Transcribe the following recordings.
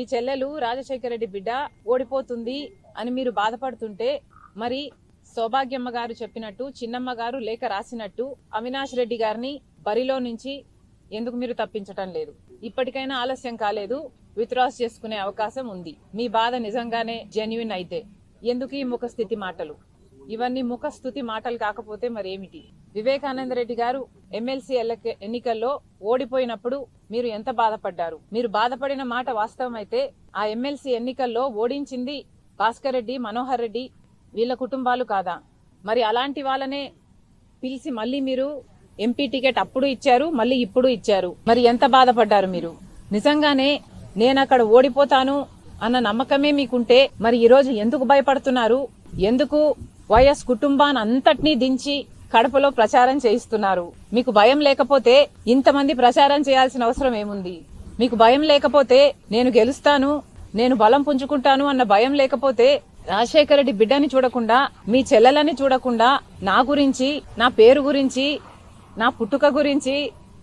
మీ చెల్లెలు రాజశేఖర రెడ్డి బిడ్డ ఓడిపోతుంది అని మీరు బాధపడుతుంటే మరి సౌభాగ్యమ్మ గారు చెప్పినట్టు చిన్నమ్మ గారు లేఖ రాసినట్టు అవినాష్ రెడ్డి గారిని బరిలో నుంచి ఎందుకు మీరు తప్పించటం లేదు ఇప్పటికైనా ఆలస్యం కాలేదు విత్డ్రాస్ చేసుకునే అవకాశం ఉంది మీ బాధ నిజంగానే జెన్యున్ అయితే ఎందుకు ఈ ముఖ స్థితి మాటలు ఇవన్నీ ముఖ స్థుతి మాటలు కాకపోతే మరేమిటి వివేకానంద రెడ్డి గారు ఎమ్మెల్సీ ఎల్లక- ఎన్నికల్లో ఓడిపోయినప్పుడు మీరు ఎంత బాధపడ్డారు మీరు బాధపడిన మాట వాస్తవమైతే ఆ ఎమ్మెల్సీ ఎన్నికల్లో ఓడించింది భాస్కర్ రెడ్డి మనోహర్ రెడ్డి వీళ్ళ కుటుంబాలు కాదా మరి అలాంటి వాళ్ళనే పిలిచి మళ్ళీ మీరు ఎంపీ టికెట్ అప్పుడు ఇచ్చారు మళ్ళీ ఇప్పుడు ఇచ్చారు మరి ఎంత బాధపడ్డారు మీరు నిజంగానే నేను అక్కడ ఓడిపోతాను అన్న నమ్మకమే మీకుంటే మరి ఈ రోజు ఎందుకు భయపడుతున్నారు ఎందుకు వైఎస్ కుటుంబాన్ని అంతటినీ దించి కడపలో ప్రచారం చేయిస్తున్నారు మీకు భయం లేకపోతే ఇంతమంది ప్రచారం చేయాల్సిన అవసరం ఏముంది మీకు భయం లేకపోతే నేను గెలుస్తాను నేను బలం పుంజుకుంటాను అన్న భయం లేకపోతే రాజశేఖర రెడ్డి బిడ్డని చూడకుండా మీ చెల్లెలని చూడకుండా నా గురించి నా పేరు గురించి నా పుట్టుక గురించి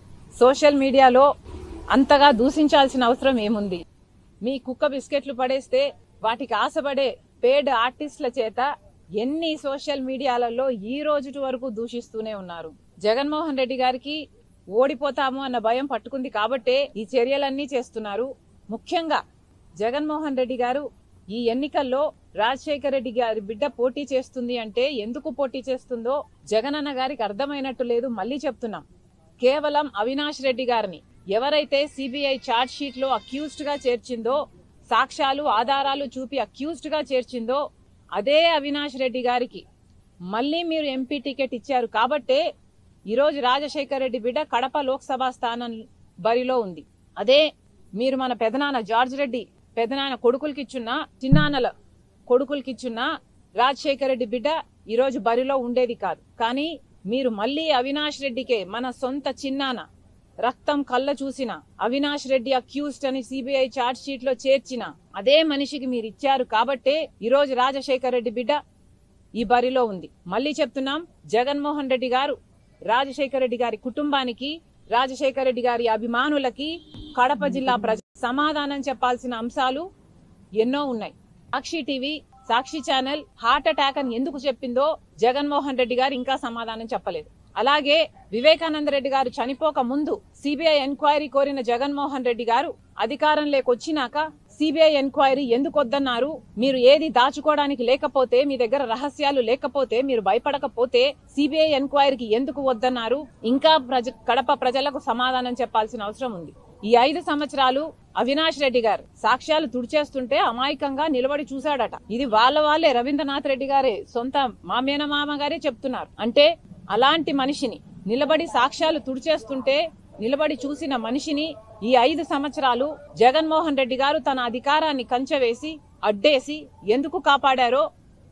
సోషల్ మీడియాలో అంతగా దూషించాల్సిన అవసరం ఏముంది మీ కుక్క బిస్కెట్లు పడేస్తే వాటికి ఆశపడే పేడ్ ఆర్టిస్టుల చేత ఎన్ని సోషల్ మీడియాలలో ఈ రోజు వరకు దూషిస్తూనే ఉన్నారు జగన్మోహన్ రెడ్డి గారికి ఓడిపోతాము అన్న భయం పట్టుకుంది కాబట్టే ఈ చర్యలన్నీ చేస్తున్నారు ముఖ్యంగా జగన్మోహన్ రెడ్డి గారు ఈ ఎన్నికల్లో రాజశేఖర రెడ్డి గారి బిడ్డ పోటీ చేస్తుంది అంటే ఎందుకు పోటీ చేస్తుందో జగనన్న గారికి అర్థమైనట్టు లేదు మళ్ళీ చెప్తున్నాం కేవలం అవినాష్ రెడ్డి గారిని ఎవరైతే సిబిఐ ఛార్జ్ షీట్ లో అక్యూజ్డ్ గా చేర్చిందో సాక్ష్యాలు ఆధారాలు చూపి అక్యూజ్డ్ గా చేర్చిందో అదే అవినాష్ రెడ్డి గారికి మళ్ళీ మీరు ఎంపీ టికెట్ ఇచ్చారు కాబట్టే ఈరోజు రాజశేఖర రెడ్డి బిడ్డ కడప లోక్సభ స్థానం బరిలో ఉంది అదే మీరు మన పెదనాన్న జార్జ్ రెడ్డి పెదనాన్న కొడుకులకిచ్చున్నా చిన్నాన్నల కొడుకులకిచ్చున్నా రాజశేఖర రెడ్డి బిడ్డ ఈరోజు బరిలో ఉండేది కాదు కానీ మీరు మళ్ళీ అవినాష్ రెడ్డికే మన సొంత చిన్నాన్న రక్తం కళ్ళ చూసిన అవినాష్ రెడ్డి అక్యూజ్డ్ అని సిబిఐ ఛార్జ్ షీట్ లో చేర్చిన అదే మనిషికి మీరు ఇచ్చారు కాబట్టే ఈరోజు రాజశేఖర రెడ్డి బిడ్డ ఈ బరిలో ఉంది మళ్ళీ చెప్తున్నాం జగన్మోహన్ రెడ్డి గారు రాజశేఖర రెడ్డి గారి కుటుంబానికి రాజశేఖర రెడ్డి గారి అభిమానులకి కడప జిల్లా ప్రజ సమాధానం చెప్పాల్సిన అంశాలు ఎన్నో ఉన్నాయి Sakshi TV Sakshi channel heart attack అని ఎందుకు చెప్పిందో జగన్మోహన్ రెడ్డి గారు ఇంకా సమాధానం చెప్పలేదు అలాగే వివేకానంద రెడ్డి గారు చనిపోక ముందు సిబిఐ ఎంక్వైరీ కోరిన జగన్మోహన్ రెడ్డి గారు అధికారంలోకి వచ్చినాక సిబిఐ ఎంక్వైరీ ఎందుకు వద్దన్నారు మీరు ఏది దాచుకోవడానికి లేకపోతే మీ దగ్గర రహస్యాలు లేకపోతే మీరు భయపడకపోతే సిబిఐ ఎంక్వైరీకి ఎందుకు వద్దన్నారు ఇంకా ప్రజ కడప ప్రజలకు సమాధానం చెప్పాల్సిన అవసరం ఉంది ఈ ఐదు సంవత్సరాలు అవినాష్ రెడ్డి గారు సాక్ష్యాలు తుడిచేస్తుంటే అమాయకంగా నిలబడి చూశాడట ఇది వాళ్ళ వాళ్ళే రవీంద్రనాథ్ రెడ్డి గారే సొంత మా మేనమామ గారే చెప్తున్నారు అంటే అలాంటి మనిషిని నిలబడి సాక్ష్యాలు తుడిచేస్తుంటే నిలబడి చూసిన మనిషిని ఈ ఐదు సంవత్సరాలు జగన్మోహన్ రెడ్డి గారు తన అధికారాన్ని కంచెవేసి అడ్డేసి ఎందుకు కాపాడారో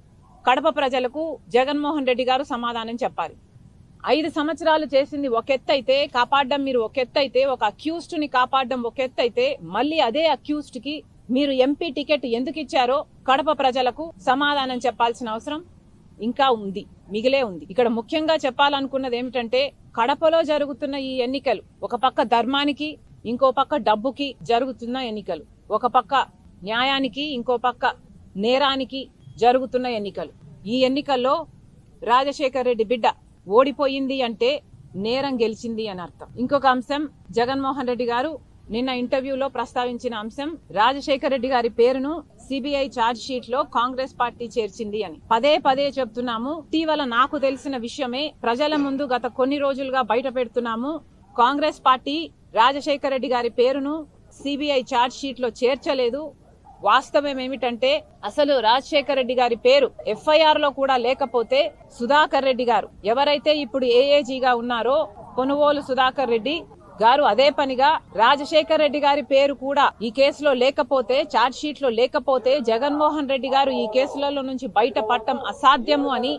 కడప ప్రజలకు జగన్మోహన్ రెడ్డి గారు సమాధానం చెప్పాలి ఐదు సంవత్సరాలు చేసింది ఒక ఎత్తు అయితే కాపాడడం మీరు ఒక ఎత్తు అయితే ఒక అక్యూస్డ్ ని కాపాడడం ఒక ఎత్తు అయితే మళ్ళీ అదే అక్యూస్డ్ కి మీరు ఎంపీ టికెట్ ఎందుకు ఇచ్చారో కడప ప్రజలకు సమాధానం చెప్పాల్సిన అవసరం ఇంకా ఉంది మిగిలే ఉంది ఇక్కడ ముఖ్యంగా చెప్పాలనుకున్నది ఏమిటంటే కడపలో జరుగుతున్న ఈ ఎన్నికలు ఒక పక్క ధర్మానికి ఇంకో పక్క డబ్బుకి జరుగుతున్న ఎన్నికలు ఒక పక్క న్యాయానికి ఇంకో పక్క నేరానికి జరుగుతున్న ఎన్నికలు ఈ ఎన్నికల్లో రాజశేఖర్ రెడ్డి బిడ్డ ఓడిపోయింది అంటే నేరం గెలిచింది అని అర్థం ఇంకొక అంశం జగన్మోహన్ రెడ్డి గారు నిన్న ఇంటర్వ్యూలో ప్రస్తావించిన అంశం రాజశేఖర్ రెడ్డి గారి పేరును సిబిఐ ఛార్జ్ షీట్ లో కాంగ్రెస్ పార్టీ చేర్చింది అని పదే పదే చెప్తున్నాము ఇటీవల నాకు తెలిసిన విషయమే ప్రజల ముందు గత కొన్ని రోజులుగా బయట పెడుతున్నాము కాంగ్రెస్ పార్టీ రాజశేఖర్ రెడ్డి గారి పేరును సిబిఐ ఛార్జ్ షీట్ లో చేర్చలేదు వాస్తవం ఏమిటంటే అసలు రాజశేఖర్ రెడ్డి గారి పేరు ఎఫ్ఐఆర్ లో కూడా లేకపోతే సుధాకర్ రెడ్డి గారు ఎవరైతే ఇప్పుడు ఏఏజీగా ఉన్నారో కొనుగోలు సుధాకర్ రెడ్డి గారు అదే పనిగా రాజశేఖర్ రెడ్డి గారి పేరు కూడా ఈ కేసులో లేకపోతే ఛార్జ్ షీట్ లో లేకపోతే జగన్మోహన్ రెడ్డి గారు ఈ కేసులలో నుంచి బయటపడటం అసాధ్యము అని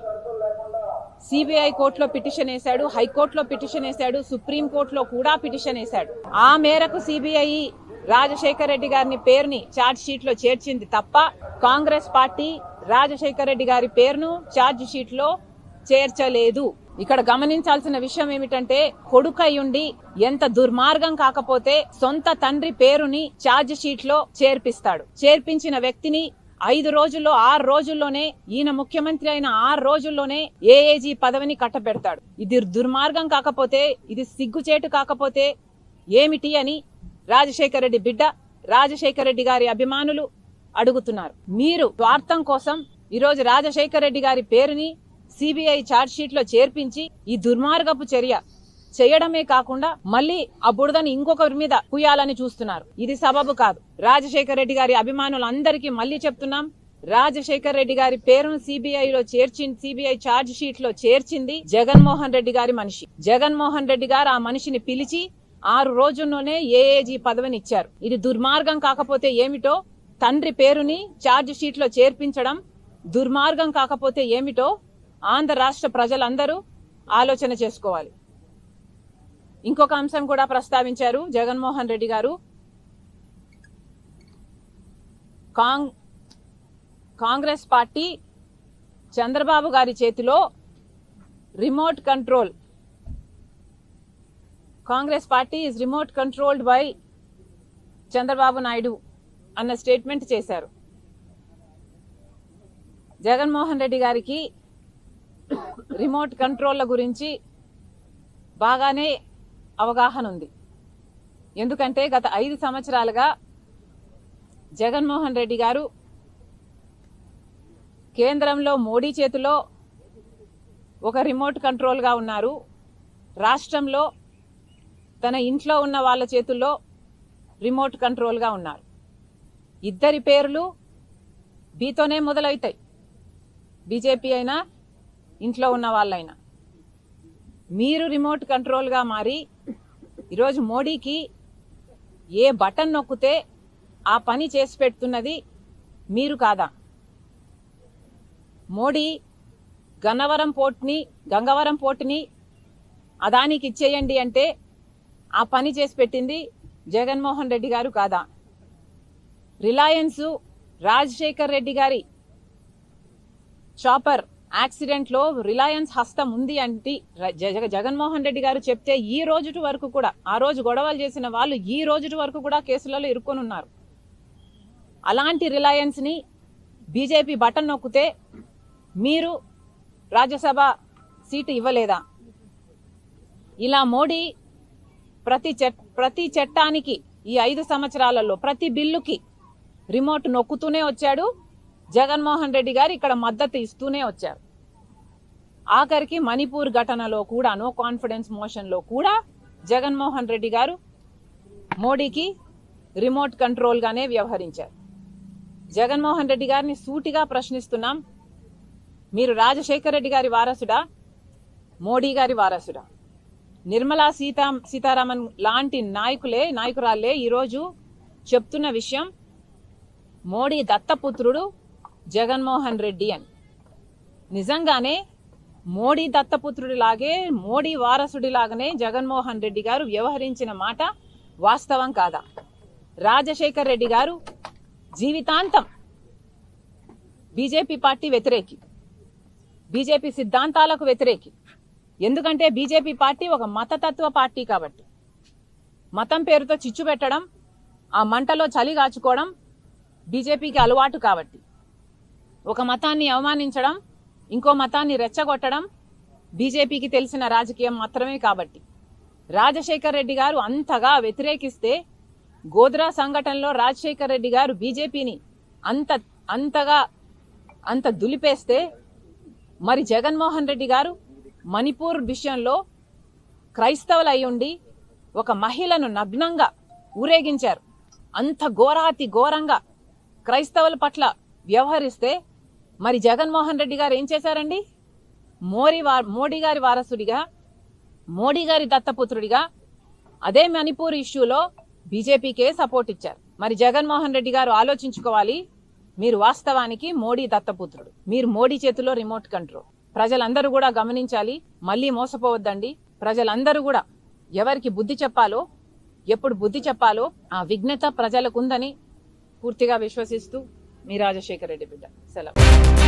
సిబిఐ కోర్టులో పిటిషన్ వేశాడు హైకోర్టులో పిటిషన్ వేశాడు సుప్రీం కోర్టులో కూడా పిటిషన్ వేశాడు ఆ మేరకు సిబిఐ రాజశేఖర్ రెడ్డి గారిని పేరుని ఛార్జ్ షీట్ లో చేర్చింది తప్ప కాంగ్రెస్ పార్టీ రాజశేఖర్ రెడ్డి గారి పేరును ఛార్జ్ షీట్ లో చేర్చలేదు ఇక్కడ గమనించాల్సిన విషయం ఏమిటంటే కొడుకయ్యుండి ఎంత దుర్మార్గం కాకపోతే సొంత తండ్రి పేరుని ఛార్జ్ షీట్ లో చేర్పిస్తాడు చేర్పించిన వ్యక్తిని ఐదు రోజుల్లో ఆరు రోజుల్లోనే ఈయన ముఖ్యమంత్రి అయిన ఆరు రోజుల్లోనే ఏఏజీ పదవిని కట్టబెడతాడు ఇది దుర్మార్గం కాకపోతే ఇది సిగ్గుచేటు కాకపోతే ఏమిటి అని రాజశేఖర రెడ్డి బిడ్డ రాజశేఖర రెడ్డి గారి అభిమానులు అడుగుతున్నారు మీరు స్వార్థం కోసం ఈరోజు రాజశేఖర రెడ్డి గారి పేరుని సిబిఐ ఛార్జ్ షీట్ లో చేర్పించి ఈ దుర్మార్గపు చర్య చేయడమే కాకుండా మళ్ళీ ఆ బుడదని ఇంకొకరి మీద కుయాలని చూస్తున్నారు ఇది సబబు కాదు రాజశేఖర రెడ్డి గారి అభిమానులందరికీ మళ్ళీ చెప్తున్నాం రాజశేఖర రెడ్డి గారి పేరును సిబిఐ లో చేర్చి సిబిఐ ఛార్జ్ షీట్ లో చేర్చింది జగన్మోహన్ రెడ్డి గారి మనిషి జగన్మోహన్ రెడ్డి గారు ఆ మనిషిని పిలిచి ఆరు రోజుల్లోనే ఏఏజీ పదవిని ఇచ్చారు ఇది దుర్మార్గం కాకపోతే ఏమిటో తండ్రి పేరుని ఛార్జ్ షీట్ లో చేర్పించడం దుర్మార్గం కాకపోతే ఏమిటో ఆంధ్ర రాష్ట్ర ప్రజలందరూ ఆలోచన చేసుకోవాలి ఇంకొక అంశం కూడా ప్రస్తావించారు జగన్మోహన్ రెడ్డి గారు కాంగ్ కాంగ్రెస్ పార్టీ చంద్రబాబు గారి చేతిలో remote control Congress party is remote controlled by Chandrababu Naidu అన్న స్టేట్మెంట్ చేశారు జగన్మోహన్ రెడ్డి గారికి రిమోట్ కంట్రోల్ల గురించి బాగానే అవగాహన ఉంది ఎందుకంటే గత ఐదు సంవత్సరాలుగా జగన్మోహన్ రెడ్డి గారు కేంద్రంలో మోడీ చేతిలో ఒక రిమోట్ కంట్రోల్గా ఉన్నారు రాష్ట్రంలో తన ఇంట్లో ఉన్న వాళ్ళ చేతుల్లో రిమోట్ కంట్రోల్గా ఉన్నారు ఇద్దరి పేర్లు బీతోనే మొదలవుతాయి బీజేపీ అయినా ఇంట్లో ఉన్న వాళ్ళైనా మీరు రిమోట్ కంట్రోల్గా మారి ఈరోజు మోడీకి ఏ బటన్ నొక్కితే ఆ పని చేసి పెడుతున్నది మీరు కాదా మోడీ గన్నవరం పోర్ట్ని గంగవరం పోర్ట్ని అదానికి ఇచ్చేయండి అంటే ఆ పని చేసి పెట్టింది జగన్మోహన్ రెడ్డి గారు కాదా రిలయన్స్ రాజశేఖర్ రెడ్డి గారి చాపర్ యాక్సిడెంట్ లో రిలయన్స్ హస్తం ఉంది అంటే జగ- జగన్మోహన్ రెడ్డి గారు చెప్తే ఈ రోజుటి వరకు కూడా ఆ రోజు గొడవలు చేసిన వాళ్ళు ఈ రోజుటి వరకు కూడా కేసులలో ఇరుక్కొని ఉన్నారు అలాంటి రిలయన్స్ ని బీజేపీ బటన్ నొక్కితే మీరు రాజ్యసభ సీటు ఇవ్వలేదా ఇలా మోడీ ప్రతి చట్ ప్రతి చట్టానికి ఈ ఐదు సంవత్సరాలలో ప్రతి బిల్లుకి రిమోట్ నొక్కుతూనే వచ్చాడు జగన్మోహన్ రెడ్డి గారు ఇక్కడ మద్దతు ఇస్తూనే వచ్చారు ఆఖరికి మణిపూర్ ఘటనలో కూడా నో కాన్ఫిడెన్స్ మోషన్లో కూడా జగన్మోహన్ రెడ్డి గారు మోడీకి రిమోట్ కంట్రోల్గానే వ్యవహరించారు జగన్మోహన్ రెడ్డి గారిని సూటిగా ప్రశ్నిస్తున్నాం మీరు రాజశేఖర రెడ్డి గారి వారసుడా మోడీ గారి వారసుడా నిర్మలా సీతా సీతారామన్ లాంటి నాయకులే నాయకురాలే ఈరోజు చెప్తున్న విషయం మోడీ దత్తపుత్రుడు జగన్మోహన్ రెడ్డి అని నిజంగానే మోడీ దత్తపుత్రుడిలాగే మోడీ వారసుడిలాగానే జగన్మోహన్ రెడ్డి గారు వ్యవహరించిన మాట వాస్తవం కాదా రాజశేఖర్ రెడ్డి గారు జీవితాంతం బీజేపీ పార్టీ వ్యతిరేకి బీజేపీ సిద్ధాంతాలకు వ్యతిరేకి ఎందుకంటే బీజేపీ పార్టీ ఒక మతతత్వ పార్టీ కాబట్టి మతం పేరుతో చిచ్చు పెట్టడం ఆ మంటలో చలి కాచుకోవడం బీజేపీకి అలవాటు కాబట్టి ఒక మతాన్ని అవమానించడం ఇంకో మతాన్ని రెచ్చగొట్టడం బీజేపీకి తెలిసిన రాజకీయం మాత్రమే కాబట్టి రాజశేఖర్ రెడ్డి గారు అంతగా వ్యతిరేకిస్తే గోద్రా సంఘటనలో రాజశేఖర్ రెడ్డి గారు బీజేపీని అంత అంతగా అంత దులిపేస్తే మరి జగన్మోహన్ రెడ్డి గారు మణిపూర్ విషయంలో క్రైస్తవులు అయ్యుండి ఒక మహిళను నగ్నంగా ఊరేగించారు అంత ఘోరాతి ఘోరంగా క్రైస్తవుల పట్ల వ్యవహరిస్తే మరి జగన్మోహన్ రెడ్డి గారు ఏం చేశారండి మోరీ వా మోడీ గారి వారసుడిగా మోడీ గారి దత్తపుత్రుడిగా అదే మణిపూర్ ఇష్యూలో బీజేపీకే సపోర్ట్ ఇచ్చారు మరి జగన్మోహన్ రెడ్డి గారు ఆలోచించుకోవాలి మీరు వాస్తవానికి మోడీ దత్తపుత్రుడు మీరు మోడీ చేతిలో రిమోట్ కంట్రోల్ ప్రజలందరూ కూడా గమనించాలి మళ్ళీ మోసపోవద్దండి ప్రజలందరూ కూడా ఎవరికి బుద్ధి చెప్పాలో ఎప్పుడు బుద్ధి చెప్పాలో ఆ విఘ్నత ప్రజలకుందని పూర్తిగా విశ్వసిస్తూ మీ రాజశేఖర రెడ్డి బిడ్డ సెలవు